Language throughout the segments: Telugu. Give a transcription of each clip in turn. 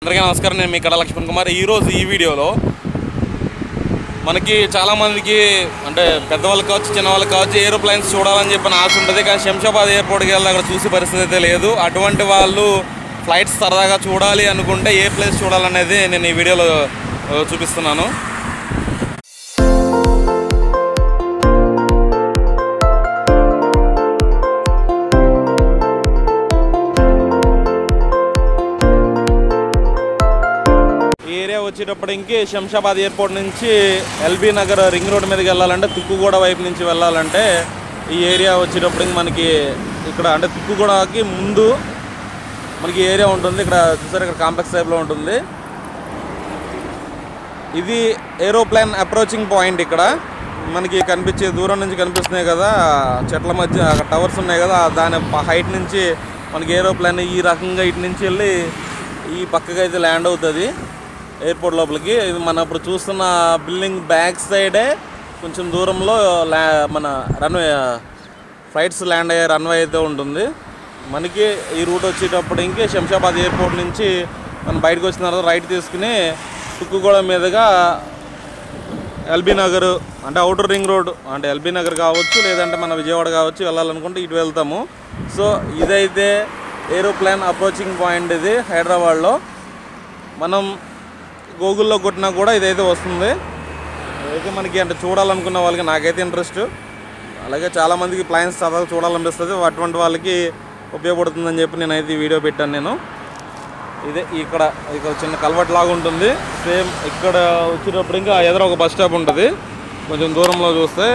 అందరికీ నమస్కారం నేను మీ కడ లక్ష్మణ్ కుమార్ ఈరోజు ఈ వీడియోలో మనకి చాలామందికి అంటే పెద్దవాళ్ళకి కావచ్చు చిన్నవాళ్ళకి కావచ్చు ఏరోప్లైన్స్ చూడాలని చెప్పిన ఆశ ఉంటుంది కానీ శంషాబాద్ ఎయిర్పోర్ట్కి వెళ్ళి అక్కడ చూసే పరిస్థితి అయితే లేదు అటువంటి వాళ్ళు ఫ్లైట్స్ సరదాగా చూడాలి అనుకుంటే ఏ ప్లేస్ చూడాలనేది నేను ఈ వీడియోలో ఆ, చూపిస్తున్నాను ఈ ఏరియా వచ్చేటప్పటికి శంషాబాద్ ఎయిర్పోర్ట్ నుంచి ఎల్బీ నగర్ రింగ్ రోడ్ మీదకి వెళ్ళాలంటే తుక్కుగూడ వైపు నుంచి వెళ్ళాలంటే ఈ ఏరియా వచ్చేటప్పటికి మనకి ఇక్కడ అంటే తుక్కుగూడకి ముందు మనకి ఈ ఏరియా ఉంటుంది ఇక్కడ చూసారు ఇక్కడ కాంప్లెక్స్ టైప్లో ఉంటుంది ఇది ఏరోప్లేన్ అప్రోచింగ్ పాయింట్ ఇక్కడ మనకి కనిపించే దూరం నుంచి కనిపిస్తున్నాయి కదా చెట్ల మధ్య అక్కడ టవర్స్ ఉన్నాయి కదా దాని హైట్ నుంచి మనకి ఏరోప్లేన్ ఈ రకంగా ఇటు నుంచి వెళ్ళి ఈ పక్కకి అయితే ల్యాండ్ అవుతుంది ఎయిర్పోర్ట్ లోపలికి ఇది మనం ఇప్పుడు చూస్తున్న బిల్డింగ్ బ్యాక్ సైడే కొంచెం దూరంలో ల్యా మన రన్వే ఫ్లైట్స్ ల్యాండ్ అయ్యే రన్వే అయితే ఉంటుంది మనకి ఈ రూట్ వచ్చేటప్పటికి శంషాబాద్ ఎయిర్పోర్ట్ నుంచి మనం బయటకు వచ్చిన తర్వాత రైట్ తీసుకుని తుక్కుగూడ మీదుగా ఎల్బీ నగర్ అంటే అవుటర్ రింగ్ రోడ్ అంటే ఎల్బీ నగర్ కావచ్చు లేదంటే మన విజయవాడ కావచ్చు వెళ్ళాలనుకుంటే ఇటు వెళ్తాము సో ఇదైతే ఏరోప్లేన్ అప్రోచింగ్ పాయింట్ ఇది హైదరాబాద్లో మనం గూగుల్లో కొట్టినా కూడా ఇదైతే వస్తుంది అయితే మనకి అంటే చూడాలనుకున్న వాళ్ళకి నాకైతే ఇంట్రెస్ట్ అలాగే చాలామందికి ప్లాన్స్ సరదాగా చూడాలనిపిస్తుంది అటువంటి వాళ్ళకి ఉపయోగపడుతుందని చెప్పి నేనైతే ఈ వీడియో పెట్టాను నేను ఇదే ఇక్కడ ఇక్కడ చిన్న కల్వర్ట్ లాగా ఉంటుంది సేమ్ ఇక్కడ వచ్చేటప్పుడు ఇంకా ఎదురు ఒక బస్ స్టాప్ ఉంటుంది కొంచెం దూరంలో చూస్తే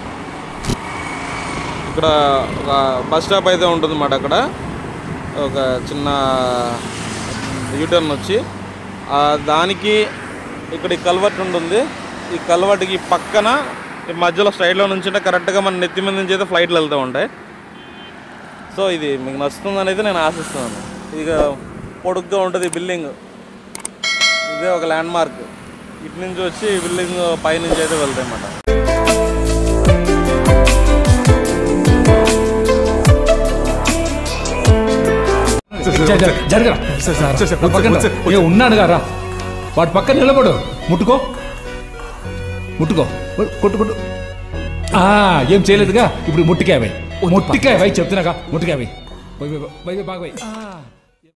ఇక్కడ ఒక బస్ స్టాప్ అయితే ఉంటుంది అన్నమాట అక్కడ ఒక చిన్న యూటర్న్ వచ్చి ఆ దానికి ఇక్కడ ఈ కల్వర్ట్ ఉంటుంది ఈ కల్వర్ట్కి పక్కన ఈ మధ్యలో స్ట్రైట్లో నుంచి ఉంటే కరెక్ట్గా మన నెత్తి మీద నుంచి అయితే ఫ్లైట్లు వెళ్తూ ఉంటాయి సో ఇది మీకు నచ్చుతుందని అయితే నేను ఆశిస్తున్నాను ఇది పొడుగ్గా ఉంటుంది ఈ బిల్డింగ్ ఇదే ఒక ల్యాండ్ మార్క్ ఇటు నుంచి వచ్చి ఈ బిల్డింగ్ పై నుంచి అయితే వెళ్తాయి అన్నమాట జర- జర- జరగరా నా పక్కన రా. ఏ ఉన్నాడు గారా వాడి పక్కన నిలబడు ముట్టుకో ముట్టుకో కొట్టు కొట్టు ఆ, ఏం చేయలేదుగా ఇప్పుడు ముట్టికాయ వై ముట్టికాయ వై చెప్తున్నాగా ముట్టికాయ వై బాగా వై